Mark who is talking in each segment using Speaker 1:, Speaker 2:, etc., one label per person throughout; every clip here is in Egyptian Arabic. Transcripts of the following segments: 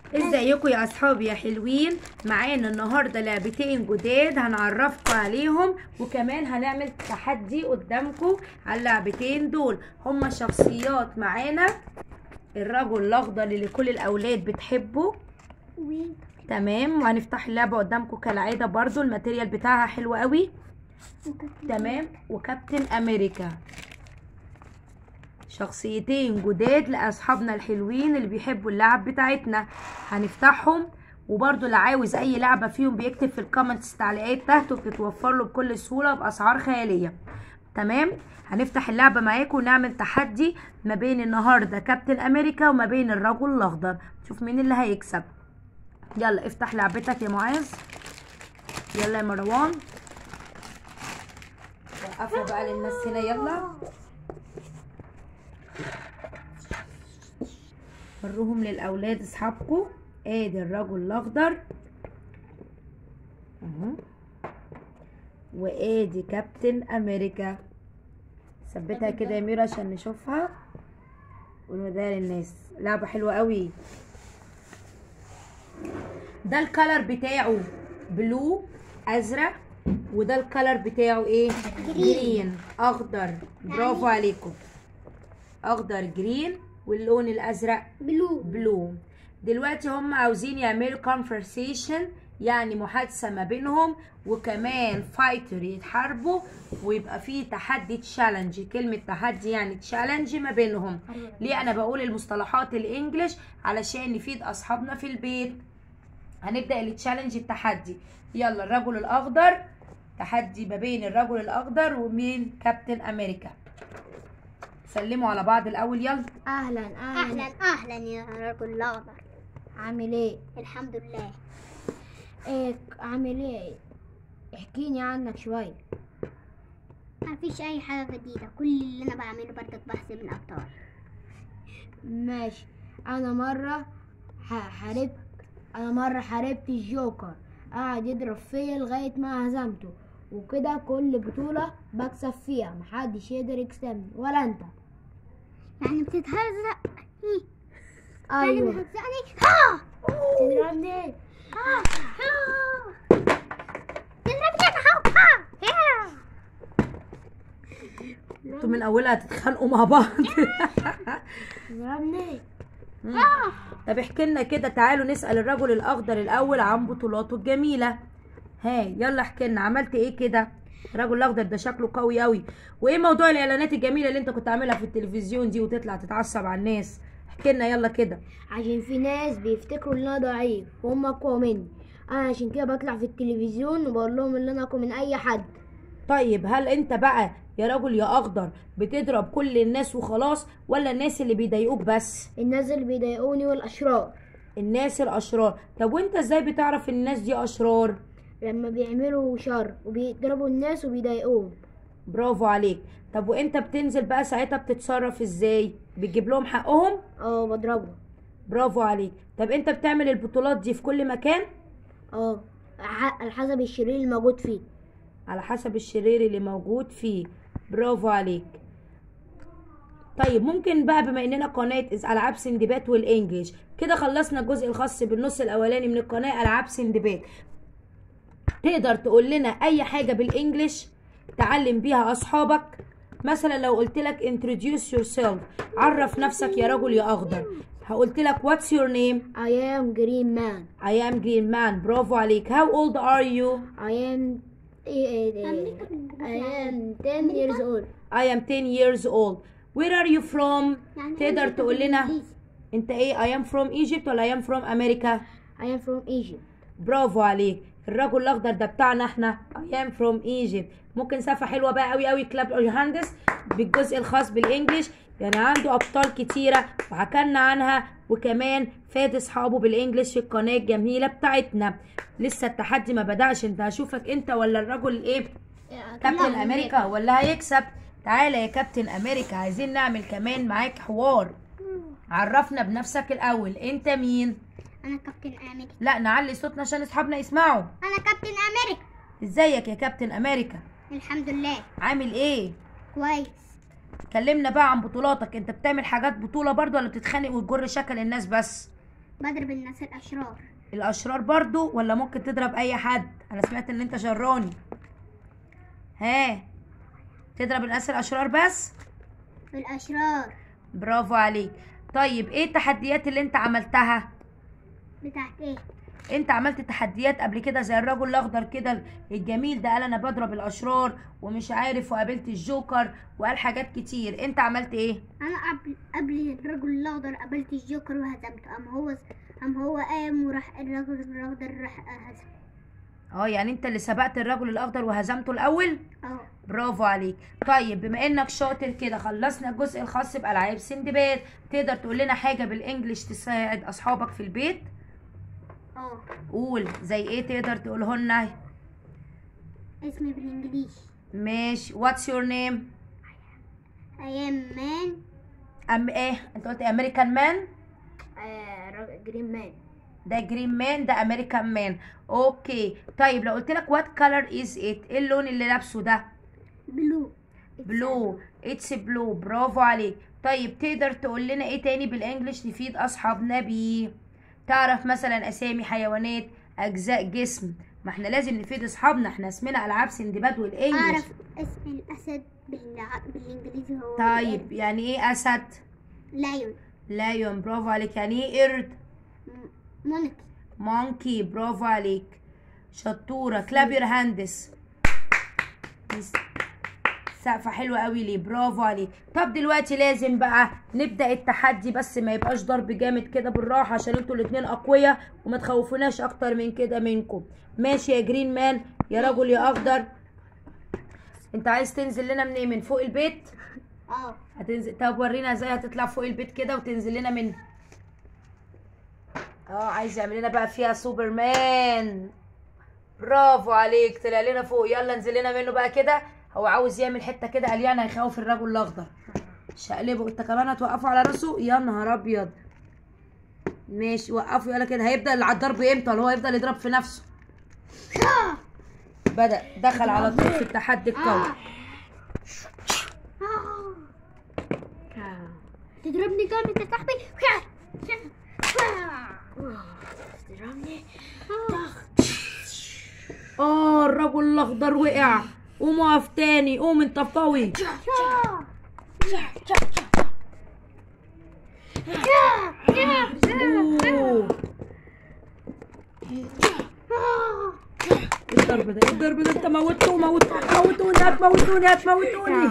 Speaker 1: ازيكم يا اصحابي يا حلوين معانا النهارده لعبتين جداد هنعرفكم عليهم وكمان هنعمل تحدي قدامكم على اللعبتين دول هما شخصيات معانا الرجل الاخضر اللي كل الاولاد بتحبه تمام وهنفتح اللعبه قدامكم كالعاده برضو الماتيريال بتاعها حلو قوي تمام وكابتن امريكا شخصيتين جداد لاصحابنا الحلوين اللي بيحبوا اللعب بتاعتنا هنفتحهم وبرضو اللي عاوز اي لعبه فيهم بيكتب في الكومنتس تعليقات تحت وبتتوفر له بكل سهوله باسعار خياليه تمام هنفتح اللعبه معاكم ونعمل تحدي ما بين النهارده كابتن امريكا وما بين الرجل الاخضر شوف مين اللي هيكسب يلا افتح لعبتك يا معاذ يلا يا مروان وقفوا بقى للناس هنا يلا وروهم للاولاد اصحابكم ادي الرجل الاخضر اهو وادي كابتن امريكا ثبتها كده يا ميرا عشان نشوفها ونوديها للناس لعبه حلوه قوي ده الكلر بتاعه بلو ازرق وده الكلر بتاعه ايه جرين اخضر برافو عليكم اخضر جرين واللون الازرق
Speaker 2: بلو
Speaker 1: بلو دلوقتي هم عاوزين يعملوا conversation يعني محادثة ما بينهم وكمان فايتر يتحاربوا ويبقى فيه تحدي تشالنج كلمة تحدي يعني تشالنج ما بينهم ليه انا بقول المصطلحات الانجليش علشان نفيد اصحابنا في البيت هنبدأ التشالنج التحدي يلا الرجل الاخضر تحدي ما بين الرجل الاخضر ومين كابتن امريكا سلموا على بعض الاول يلا
Speaker 3: اهلا
Speaker 2: اهلا
Speaker 3: اهلا
Speaker 2: اهلا يا رجل الاخضر
Speaker 3: عامل ايه
Speaker 2: الحمد لله
Speaker 3: ايه عامل ايه احكيني عنك شويه
Speaker 2: ما فيش اي حاجه جديده كل اللي انا بعمله برضك بحث من ابطال
Speaker 3: ماشي انا مره ح- حاربت انا مره حاربت الجوكر قعد يضرب فيا لغايه ما هزمته وكده كل بطوله بكسب فيها محدش يقدر يكسبني ولا انت
Speaker 2: يعني بتتهزق إيه؟ يعني
Speaker 3: ايوه
Speaker 2: بتهزقني ها
Speaker 3: تضربني ايه
Speaker 2: ها ها تضربني أنا، ها ها ها
Speaker 1: انتوا من اولها هتتخانقوا مع بعض
Speaker 3: تضربني ايه
Speaker 1: مم. طب احكي لنا كده تعالوا نسأل الرجل الأخضر الأول عن بطولاته الجميلة ها يلا احكي لنا عملت ايه كده الرجل الأخضر ده شكله قوي قوي وايه موضوع الإعلانات الجميلة اللي انت كنت عاملها في التلفزيون دي وتطلع تتعصب على الناس احكي لنا يلا كده
Speaker 3: عشان في ناس بيفتكروا ان انا ضعيف وهم اقوى مني انا عشان كده بطلع في التلفزيون وبقول لهم ان انا اقوى من اي حد
Speaker 1: طيب هل انت بقى يا رجل يا أخضر بتضرب كل الناس وخلاص ولا الناس اللي بيضايقوك بس
Speaker 3: الناس اللي بيضايقوني والاشرار
Speaker 1: الناس الأشرار طب وانت ازاي بتعرف ان الناس دي أشرار
Speaker 3: لما بيعملوا شر وبيضربوا الناس وبيضايقوهم
Speaker 1: برافو عليك طب وانت بتنزل بقى ساعتها بتتصرف ازاي بتجيب لهم حقهم
Speaker 3: اه بضربهم
Speaker 1: برافو عليك طب انت بتعمل البطولات دي في كل مكان
Speaker 3: اه ع- على حسب الشرير اللي موجود فيه
Speaker 1: على حسب الشرير اللي موجود فيه برافو عليك طيب ممكن بقى بما اننا قناة إز- العاب سندباد والانجليش كده خلصنا الجزء الخاص بالنص الاولاني من القناة العاب سندباد تقدر تقول لنا اي حاجة بالانجليش تعلم بيها اصحابك مثلا لو قلت لك introduce yourself عرف نفسك يا رجل يا اخضر هقولت لك what's your name
Speaker 3: I am green man
Speaker 1: I am green man برافو عليك how old are you
Speaker 3: I am eh, eh, I am 10 years old
Speaker 1: I am 10 years old where are you from تقدر تقول لنا انت ايه I am from Egypt ولا I am from America
Speaker 3: I am from Egypt
Speaker 1: برافو عليك الرجل الاخضر ده بتاعنا احنا I am from Egypt ممكن سفة حلوة بقى قوي قوي كلاب يوهاندس بالجزء الخاص بالانجليش يعني عنده ابطال كتيرة وحكلنا عنها وكمان فاد اصحابه بالانجليش في القناة الجميلة بتاعتنا لسه التحدي ما بدأش انت هشوفك انت ولا الرجل الايه كابتن امريكا ولا هيكسب تعالى يا كابتن امريكا عايزين نعمل كمان معاك حوار عرفنا بنفسك الاول انت مين
Speaker 2: انا كابتن امريكا
Speaker 1: لا نعلي صوتنا عشان اصحابنا يسمعوا
Speaker 2: انا كابتن امريكا
Speaker 1: ازيك يا كابتن امريكا
Speaker 2: الحمد لله
Speaker 1: عامل ايه
Speaker 2: كويس
Speaker 1: كلمنا بقى عن بطولاتك انت بتعمل حاجات بطولة برضو ولا بتتخانق وتجر شكل الناس بس
Speaker 2: بضرب الناس الاشرار
Speaker 1: الاشرار برضو ولا ممكن تضرب اي حد انا سمعت ان انت شراني ها تضرب الناس الاشرار بس
Speaker 2: الاشرار
Speaker 1: برافو عليك طيب ايه التحديات اللي انت عملتها
Speaker 2: بتاعت ايه
Speaker 1: انت عملت تحديات قبل كده زي الرجل الاخضر كده الجميل ده قال انا بضرب الاشرار ومش عارف وقابلت الجوكر وقال حاجات كتير انت عملت ايه
Speaker 2: انا قبل قبل الرجل الاخضر قابلت الجوكر وهزمته ام هو ام هو قام وراح الرجل الاخضر راح هزم
Speaker 1: اه يعني انت اللي سبقت الرجل الاخضر وهزمته الاول
Speaker 2: اه
Speaker 1: برافو عليك طيب بما انك شاطر كده خلصنا الجزء الخاص بالعاب سندباد تقدر تقول لنا حاجه بالانجلش تساعد اصحابك في البيت
Speaker 2: اه
Speaker 1: قول زي ايه تقدر تقوله لنا
Speaker 2: اسمي بالانجليزي
Speaker 1: ماشي واتس يور نيم
Speaker 2: ايام مان
Speaker 1: ام ايه انت قلت امريكان مان
Speaker 3: جرين مان
Speaker 1: ده جرين مان ده امريكان مان اوكي طيب لو قلت لك وات كلر از ات ايه اللون اللي لابسه ده
Speaker 2: بلو
Speaker 1: بلو اتس بلو برافو عليك طيب تقدر تقول لنا ايه تاني بالانجلش نفيد اصحابنا بيه تعرف مثلا اسامي حيوانات اجزاء جسم ما احنا لازم نفيد اصحابنا احنا اسمنا العاب سندباد والانجلش
Speaker 2: اعرف اسم الاسد بالع- بالانجليزي هو
Speaker 1: طيب يعني ايه اسد
Speaker 2: لايون
Speaker 1: لايون برافو عليك يعني ايه قرد
Speaker 2: مونكي
Speaker 1: مونكي برافو عليك شطورة كلاب يور هاندس سقفة حلوة قوي ليه برافو عليك طب دلوقتي لازم بقى نبدأ التحدي بس ما يبقاش ضرب جامد كده بالراحة عشان انتوا الاتنين أقوياء وما تخوفوناش أكتر من كده منكم ماشي يا جرين مان يا رجل يا أخضر انت عايز تنزل لنا من ايه من فوق البيت
Speaker 2: اه
Speaker 1: هتنزل طب ورينا ازاي هتطلع فوق البيت كده وتنزل لنا من اه عايز يعمل لنا بقى فيها سوبرمان برافو عليك طلع لنا فوق يلا انزل لنا منه بقى كده هو عاوز يعمل حته كده قال يعني هيخوف الرجل الاخضر شقلبه انت كمان هتوقفه على راسه يا نهار ابيض ماشي وقفه يلا كده هيبدا على الضرب امتى ولا هو هيفضل يضرب في نفسه بدا دخل على طول في التحدي القوي
Speaker 2: تضربني جامد يا صاحبي
Speaker 3: تضربني
Speaker 1: اه الرجل الاخضر وقع قوم اقف تاني قوم انت قوي أوه. إيه الضرب ده إيه الضرب ده انت موتته موتته موتوني هتموتوني هتموتوني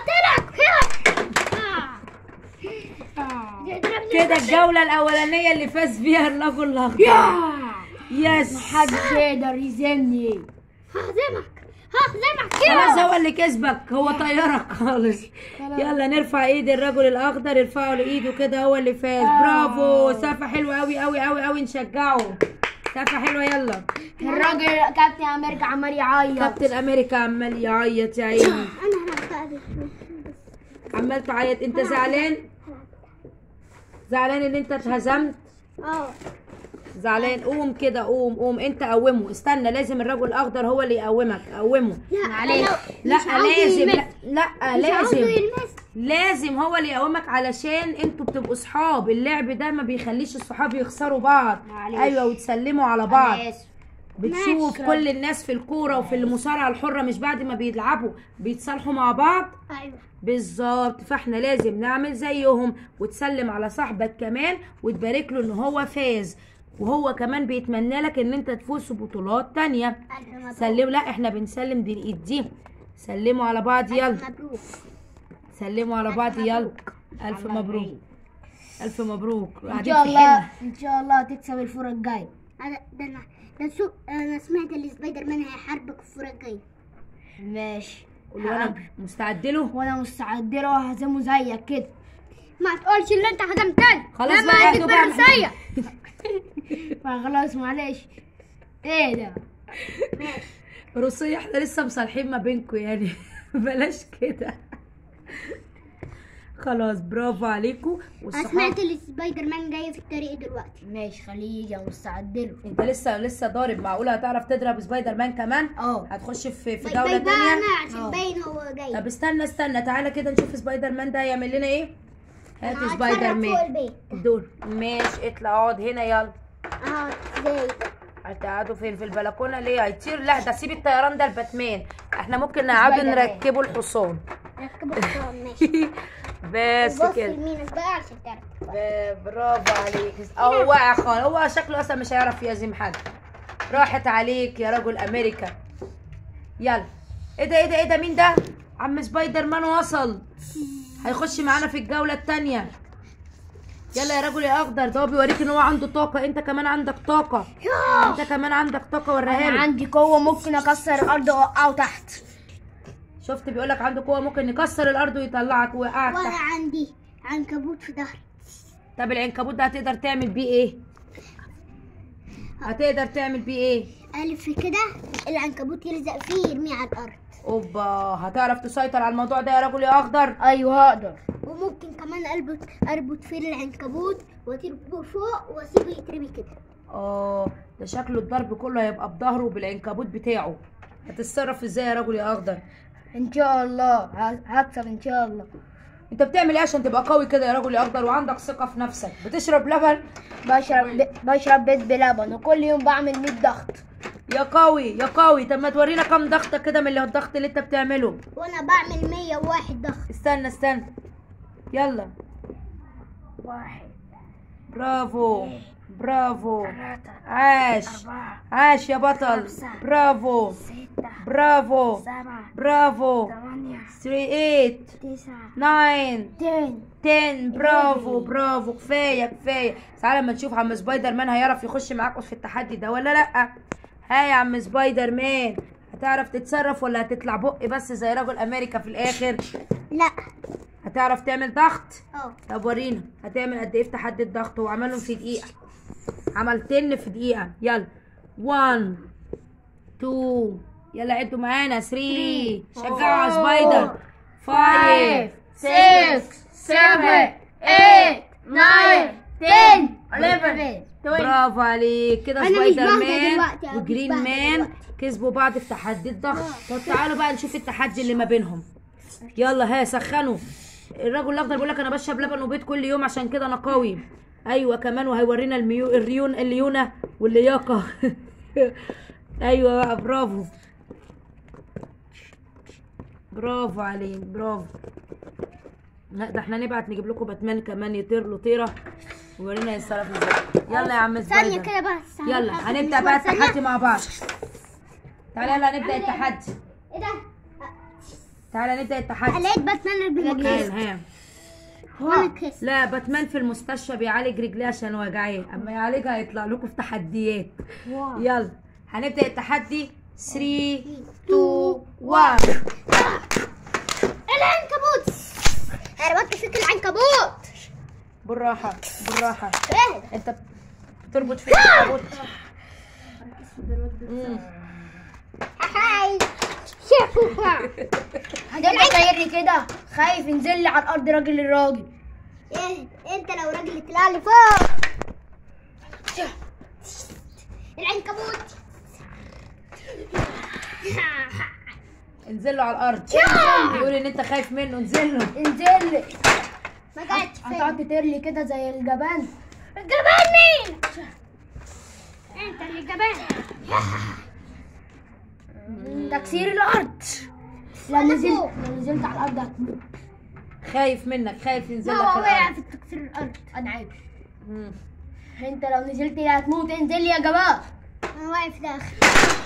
Speaker 1: كده الجولة الأولانية اللي فاز فيها الرجل الأخضر يس
Speaker 3: محدش يقدر يزني
Speaker 2: ههزمك ههزمك
Speaker 1: خلاص هو اللي كسبك هو طيرك خالص يلا نرفع ايد الرجل الاخضر ارفعوا له ايده كده هو اللي فاز برافو سقفه حلوه قوي قوي قوي قوي نشجعه سقفه حلوه يلا
Speaker 3: الراجل كابتن امريكا عمال يعيط
Speaker 1: كابتن امريكا عمال يعيط يا عيني
Speaker 2: انا هرفع لك
Speaker 1: عمال تعيط انت زعلان زعلان ان انت اتهزمت
Speaker 2: اه
Speaker 1: زعلان قوم كده قوم قوم انت قومه استنى لازم الرجل الاخضر هو اللي يقومك قومه
Speaker 2: لا
Speaker 3: معلش.
Speaker 1: لا
Speaker 2: مش عاوزه
Speaker 1: لازم
Speaker 2: يلمس.
Speaker 1: لا, لا
Speaker 2: مش عاوزه
Speaker 1: لازم
Speaker 2: يلمس
Speaker 1: لازم هو اللي يقومك علشان انتوا بتبقوا صحاب اللعب ده ما بيخليش الصحاب يخسروا بعض
Speaker 3: معلش.
Speaker 1: ايوه وتسلموا على بعض
Speaker 3: أنا آسف.
Speaker 1: بتشوف
Speaker 2: ماشي.
Speaker 1: كل الناس في الكوره وفي المصارعه الحره مش بعد ما بيلعبوا بيتصالحوا مع بعض
Speaker 2: ايوه
Speaker 1: بالظبط فاحنا لازم نعمل زيهم وتسلم على صاحبك كمان وتبارك له ان هو فاز وهو كمان بيتمنى لك ان انت تفوز في بطولات تانية
Speaker 2: ألف مبروك
Speaker 1: سلموا لا احنا بنسلم دي الايد دي سلموا على بعض يلا
Speaker 2: ألف مبروك
Speaker 1: سلموا على بعض يلا الف مبروك الف مبروك
Speaker 3: ان
Speaker 1: قاعدين
Speaker 3: شاء
Speaker 1: في
Speaker 3: الله
Speaker 1: حلم
Speaker 3: ان شاء الله تكسب الفوره الجايه
Speaker 2: أنا ده أنا ده سوق أنا سمعت إن سبايدر مان هيحاربك في الفورة الجاية
Speaker 3: ماشي
Speaker 1: قول وانا مستعد له
Speaker 3: وانا مستعد له وهزمه زيك كده
Speaker 2: ما تقولش اللي أنت هزمتني
Speaker 1: خلاص
Speaker 2: لما
Speaker 1: بقى
Speaker 2: هيجي
Speaker 1: هاتوا بقى.
Speaker 2: بالرصاية
Speaker 3: فخلاص معلش ايه ده
Speaker 1: روسية احنا لسه مصالحين ما بينكم يعني بلاش كده خلاص برافو عليكم
Speaker 2: أنا
Speaker 1: والصحاب
Speaker 2: سمعت إن سبايدر مان جاي في الطريق دلوقتي
Speaker 3: ماشي خليه يجي أنا مستعد له
Speaker 1: انت لسه لسه ضارب معقوله هتعرف تضرب سبايدر مان كمان
Speaker 3: اه
Speaker 1: هتخش في في
Speaker 2: باي
Speaker 1: دوله
Speaker 2: باي بقى
Speaker 1: تانية
Speaker 2: أنا عشان
Speaker 3: آه.
Speaker 2: باين هو جاي
Speaker 1: طب استنى استنى تعالى كده نشوف سبايدر مان ده هيعمل لنا ايه هات
Speaker 2: أنا
Speaker 1: سبايدر
Speaker 2: هتفرج فوق
Speaker 1: مان
Speaker 2: البيت
Speaker 1: دول ماشي اطلع اقعد هنا يلا
Speaker 2: اهو ازاي
Speaker 1: هتقعدوا فين في البلكونه ليه هيطير لا ده سيب الطيران ده الباتمان احنا ممكن نقعدوا
Speaker 3: سبايدر مان.
Speaker 1: نركبوا الحصان
Speaker 2: ركبوا الحصان ماشي
Speaker 1: بس
Speaker 2: بص
Speaker 1: كده
Speaker 2: يمينك بقى علشان تعرف
Speaker 1: ب- برافو عليك هو واقع خالص هو شكله اصلا مش هيعرف يهزم حد راحت عليك يا رجل امريكا يلا ايه ده ايه ده ايه ده مين ده عم سبايدر مان وصل هيخش معانا في الجوله التانية يلا يا رجل يا اخضر ده هو بيوريك ان هو عنده طاقه انت كمان عندك طاقه انت كمان عندك طاقه وريها
Speaker 3: انا
Speaker 1: له
Speaker 3: عندي قوه ممكن اكسر الارض واوقعه تحت
Speaker 1: شفت بيقولك عنده قوه ممكن يكسر الارض ويطلعك ويوقعك
Speaker 2: وانا
Speaker 1: تحت
Speaker 2: عندي عنكبوت في ظهري
Speaker 1: طب العنكبوت ده هتقدر تعمل بيه ايه هتقدر تعمل بيه ايه
Speaker 2: الف كده العنكبوت يلزق فيه يرميه على الارض
Speaker 1: اوبا هتعرف تسيطر على الموضوع ده يا رجل يا اخضر
Speaker 3: ايوه هقدر
Speaker 2: وممكن كمان اربط اربط فيه العنكبوت واطير فوق واسيبه يترمي كده
Speaker 1: اه ده شكله الضرب كله هيبقى بظهره بالعنكبوت بتاعه هتتصرف ازاي يا رجل يا اخضر
Speaker 3: ان شاء الله ه- هكسب ان شاء الله
Speaker 1: انت بتعمل ايه عشان تبقى قوي كده يا رجل يا اخضر وعندك ثقه في نفسك بتشرب لبن
Speaker 3: بشرب ب... بشرب بيض بلبن وكل يوم بعمل 100 ضغط
Speaker 1: يا قوي يا قوي طب ما تورينا كام ضغطه كده من اللي الضغط اللي انت بتعمله
Speaker 2: وانا بعمل 101 ضغط
Speaker 1: استنى استنى يلا
Speaker 3: واحد
Speaker 1: برافو برافو
Speaker 3: ثلاثة
Speaker 1: عاش
Speaker 3: أربعة
Speaker 1: عاش يا بطل
Speaker 3: خمسة.
Speaker 1: برافو
Speaker 3: ستة
Speaker 1: برافو
Speaker 3: سبعة
Speaker 1: برافو
Speaker 3: ثمانية
Speaker 1: 3 8
Speaker 3: تسعة
Speaker 1: 9
Speaker 3: 10
Speaker 1: 10 برافو برافو كفايه كفايه تعالى لما نشوف عم سبايدر مان هيعرف يخش معاك في التحدي ده ولا لا ها يا عم سبايدر مان هتعرف تتصرف ولا هتطلع بق بس زي رجل امريكا في الاخر
Speaker 2: لا
Speaker 1: هتعرف تعمل ضغط
Speaker 2: اه
Speaker 1: طب ورينا هتعمل قد ايه في تحدي الضغط هو عملهم في دقيقه عملتين في دقيقه يلا 1 2 يلا عدوا معانا 3 شجعوا على سبايدر 5
Speaker 3: six, seven, eight, nine, ten, eleven,
Speaker 1: برافو عليك كده
Speaker 2: أنا مش
Speaker 1: سبايدر
Speaker 2: بهدى
Speaker 1: مان
Speaker 2: دلوقتي، أنا مش
Speaker 1: وجرين
Speaker 2: بهدى
Speaker 1: مان
Speaker 2: دلوقتي.
Speaker 1: كسبوا بعض في تحدي الضغط طب تعالوا بقى نشوف التحدي اللي ما بينهم يلا ها سخنوا الراجل الاخضر بيقول لك انا بشرب لبن وبيض كل يوم عشان كده انا قوي ايوه كمان وهيورينا الميو الريون الليونه واللياقه ايوه بقى برافو برافو عليك برافو لا ده احنا نبعت نجيب لكم باتمان كمان يطير له طيره ويورينا يتصرف ازاي يلا يا عم
Speaker 2: ثانية
Speaker 1: سبايدر
Speaker 2: كده بس
Speaker 1: يلا
Speaker 2: هاخد
Speaker 1: هنبدا بقى
Speaker 2: مشوار
Speaker 1: التحدي
Speaker 2: ثانية.
Speaker 1: مع بعض تعالى يلا نبدا التحدي
Speaker 2: ايه ده؟
Speaker 1: تعالى نبدا التحدي
Speaker 2: لقيت باتمان رجله
Speaker 1: ها
Speaker 2: كيس
Speaker 1: ها
Speaker 2: وانا كيس
Speaker 1: لا باتمان في المستشفى بيعالج رجليه عشان وجعيه اما يعالجها هيطلع لكم في تحديات يلا هنبدا التحدي 3 2 1
Speaker 2: العنكبوت انا ربطت فيك العنكبوت
Speaker 1: بالراحه بالراحه
Speaker 2: ايه
Speaker 1: انت بتربط في العنكبوت مم.
Speaker 2: هاي
Speaker 3: هتبقى طايرني كده خايف ينزل لي على الارض راجل الراجل
Speaker 2: ايه انت لو راجل طلع لي فوق العنكبوت
Speaker 1: انزل له على الارض بيقول ان انت خايف منه انزل له
Speaker 3: انزل لي
Speaker 2: ما جاتش فين
Speaker 3: هتقعد تطير لي كده زي الجبان
Speaker 2: الجبان مين انت اللي جبان
Speaker 3: تكسير الارض لو
Speaker 2: ولا
Speaker 3: نزلت
Speaker 2: فوق.
Speaker 3: لو نزلت على الارض هتموت
Speaker 1: خايف منك خايف ينزل لك
Speaker 2: هو وقع
Speaker 1: الارض
Speaker 2: في تكسير الارض
Speaker 3: انا عارف
Speaker 1: مم.
Speaker 3: انت لو نزلت لي هتموت انزل لي يا جماعه
Speaker 2: انا واقف داخل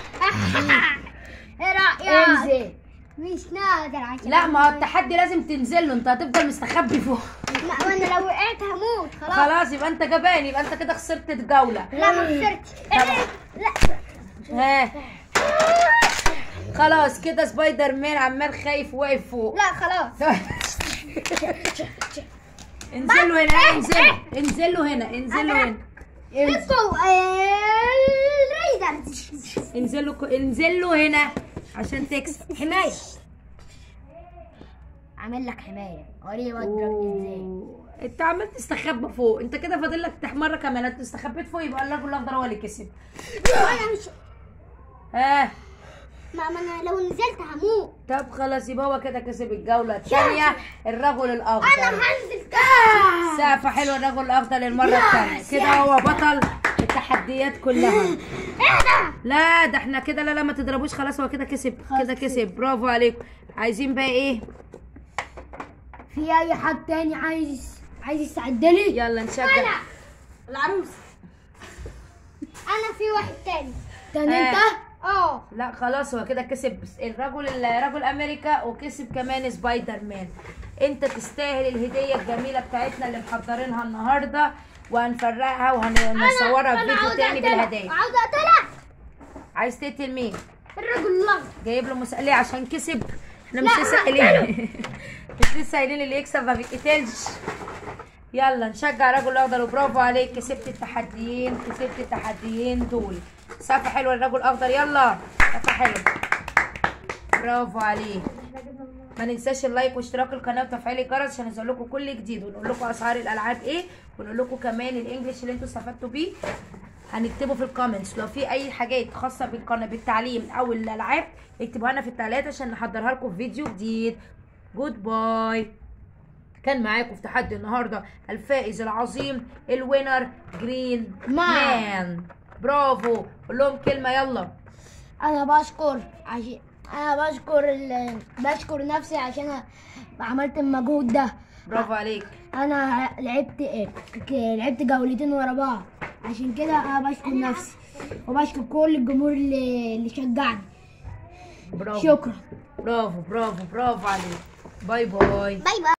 Speaker 2: ايه رايك
Speaker 3: انزل
Speaker 2: مش نقدر عشان
Speaker 1: لا ما هو التحدي لازم تنزل له انت هتفضل مستخبي فوق
Speaker 2: لا وانا لو وقعت هموت خلاص
Speaker 1: خلاص يبقى انت جبان يبقى انت كده خسرت الجوله
Speaker 2: لا ما خسرتش لا
Speaker 1: ها خلاص كده سبايدر مان عمال خايف واقف فوق
Speaker 2: لا خلاص
Speaker 1: انزلوا هنا انزلوا انزلوا هنا انزلوا هنا
Speaker 2: بيبو الريدر
Speaker 1: انزلوا ك- انزلوا هنا عشان تكسب
Speaker 3: حمايه عامل لك حمايه وريه بضربني ازاي
Speaker 1: أوه. انت عمال تستخبى فوق انت كده فاضل لك تح- مره كمان انت استخبيت فوق يبقى الراجل الاخضر هو اللي كسب
Speaker 2: انا مش
Speaker 1: ها
Speaker 2: ما ما انا لو نزلت هموت
Speaker 1: طب خلاص يبقى هو كده كسب الجولة الثانية الرجل الأخضر
Speaker 2: هنزل كده
Speaker 1: سقفة حلوة الرجل الأخضر للمرة الثانية كده هو بطل التحديات كلها
Speaker 2: ايه ده
Speaker 1: لا ده احنا كده لا لا ما تضربوش خلاص هو كده كسب كده كسب برافو عليكم عايزين بقى ايه
Speaker 3: في اي حد تاني عايز عايز يستعد لي
Speaker 1: يلا نشغل
Speaker 3: العروس
Speaker 2: انا في واحد تاني
Speaker 3: تاني
Speaker 1: آه.
Speaker 3: انت
Speaker 2: اه
Speaker 1: لا خلاص هو كده كسب الرجل الرجل امريكا وكسب كمان سبايدر مان انت تستاهل الهديه الجميله بتاعتنا اللي محضرينها النهارده وهنفرقها وهنصورها في فيديو تاني بالهدايا
Speaker 2: عاوز اقتلك
Speaker 1: عايز تقتل مين
Speaker 2: الرجل الاخضر
Speaker 1: جايب له مسألة عشان كسب احنا مش لسه قايلين مش لسه قايلين اللي يكسب ما بيتقتلش يلا نشجع الرجل الاخضر وبرافو عليك كسبت التحديين كسبت التحديين دول سقفة حلوة للرجل الاخضر يلا سقفة حلوة برافو عليك ما ننساش اللايك واشتراك القناه وتفعيل الجرس عشان ننزل لكم كل جديد ونقول لكم اسعار الالعاب ايه ونقول لكم كمان الانجليش اللي انتوا استفدتوا بيه هنكتبه في الكومنتس لو في اي حاجات خاصه بالقناه بالتعليم او الالعاب اكتبوها لنا في التعليقات عشان نحضرها لكم في فيديو جديد جود باي كان معاكم في تحدي النهارده الفائز العظيم الوينر جرين
Speaker 3: مان.
Speaker 1: مان برافو قول لهم كلمه يلا
Speaker 3: انا بشكر عشان انا بشكر ال... بشكر نفسي عشان عملت المجهود ده
Speaker 1: برافو عليك
Speaker 3: انا لعبت ك- لعبت جولتين ورا بعض عشان كده انا بشكر نفسي وبشكر كل الجمهور اللي, اللي شجعني
Speaker 1: برافو
Speaker 3: شكرا
Speaker 1: برافو برافو برافو عليك باي باي
Speaker 2: باي باي